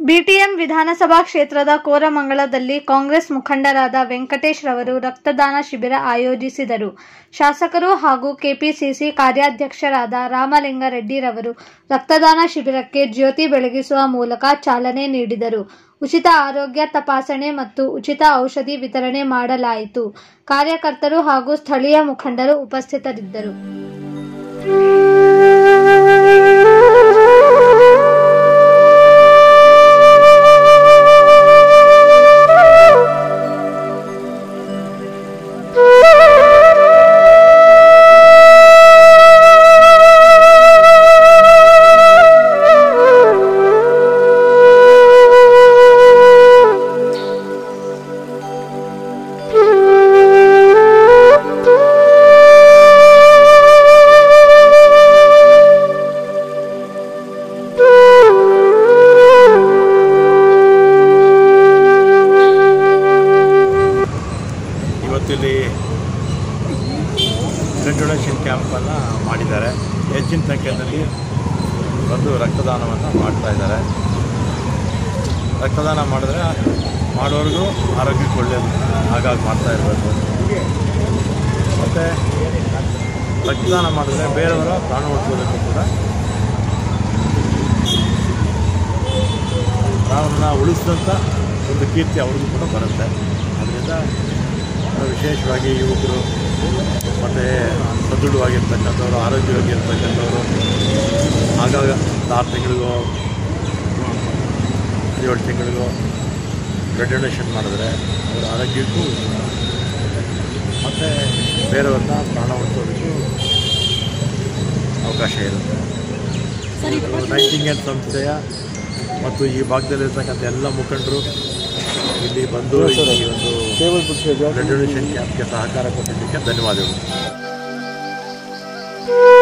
BTM ವಿಧಾನಸಭಾ ಕ್ಷೇತ್ರದ ಕೋರಮಂಗಲದಲ್ಲಿ ಕಾಂಗ್ರೆಸ್ ಮುಖಂಡರಾದ ವೆಂಕಟೇಶ್ ರವರು ರಕ್ತದಾನ ಶಿಬಿರ ಆಯೋಜಿಸಿದರು ಶಾಸಕರು ಹಾಗೂ ಕೆಪಿಸಿಸಿ ಕಾರ್ಯಾಧ್ಯಕ್ಷರಾದ ರಾಮಲಿಂಗಾರೆಡ್ಡಿರವರು ರಕ್ತದಾನ ಶಿಬಿರಕ್ಕೆ ಜ್ಯೋತಿ ಬೆಳಗಿಸುವ ಮೂಲಕ ಚಾಲನೆ ನೀಡಿದರು ಉಚಿತ ಆರೋಗ್ಯ ತಪಾಸಣೆ ಮತ್ತು ಉಚಿತ ಔಷಧಿ ವಿತರಣೆ ಮಾಡಲಾಯಿತು ಕಾರ್ಯಕರ್ತರು ಹಾಗೂ ಸ್ಥಳೀಯ ಮುಖಂಡರು ಉಪಸ್ಥಿತರಿದ್ದರು ಇವತ್ತಿಲ್ಲಿ ಬ್ಲಡ್ ಡೊನೇಷನ್ ಕ್ಯಾಂಪನ್ನು ಮಾಡಿದ್ದಾರೆ ಹೆಚ್ಚಿನ ಸಂಖ್ಯೆಯಲ್ಲಿ ಬಂದು ರಕ್ತದಾನವನ್ನು ಮಾಡ್ತಾ ಇದ್ದಾರೆ ರಕ್ತದಾನ ಮಾಡಿದ್ರೆ ಮಾಡೋರಿಗೂ ಆರೋಗ್ಯಕ್ಕೆ ಒಳ್ಳೆಯದು ಹಾಗಾಗಿ ಮಾಡ್ತಾ ಇರಬೇಕು ಮತ್ತು ರಕ್ತದಾನ ಮಾಡಿದ್ರೆ ಬೇರೆಯವರ ಪ್ರಾಣ ಉಳಿಸೋದಕ್ಕೂ ಕೂಡ ಪ್ರಾಣವನ್ನು ಉಳಿಸಿದಂಥ ಒಂದು ಕೀರ್ತಿ ಅವ್ರಿಗೂ ಕೂಡ ಬರುತ್ತೆ ಅದರಿಂದ ವಿಶೇಷವಾಗಿ ಯುವಕರು ಮತ್ತು ಸದೃಢವಾಗಿರ್ತಕ್ಕಂಥವ್ರು ಆರೋಗ್ಯವಾಗಿರ್ತಕ್ಕಂಥವ್ರು ಆಗಾಗ ಆರು ತಿಂಗಳಿಗೋ ಏಳು ತಿಂಗಳಿಗೋ ಬ್ಲಡ್ ಡೊನೇಷನ್ ಮಾಡಿದ್ರೆ ಅವರ ಆರೋಗ್ಯಕ್ಕೂ ಮತ್ತು ಬೇರೆಯವ್ರನ್ನ ಪ್ರಾಣ ಉಳಿಸೋದಕ್ಕೂ ಅವಕಾಶ ಇರುತ್ತೆ ನೈಟಿಂಗೇಲ್ ಸಂಸ್ಥೆಯ ಮತ್ತು ಈ ಭಾಗದಲ್ಲಿರ್ತಕ್ಕಂಥ ಎಲ್ಲ ಮುಖಂಡರು ಇಲ್ಲಿ ಬಂದು ಈ ಒಂದು ಬ್ಲಡ್ ಡೊನೇಷನ್ ಕ್ಯಾಂಪ್ಗೆ ಸಹಕಾರ ಕೊಟ್ಟಿದ್ದಕ್ಕೆ ಧನ್ಯವಾದಗಳು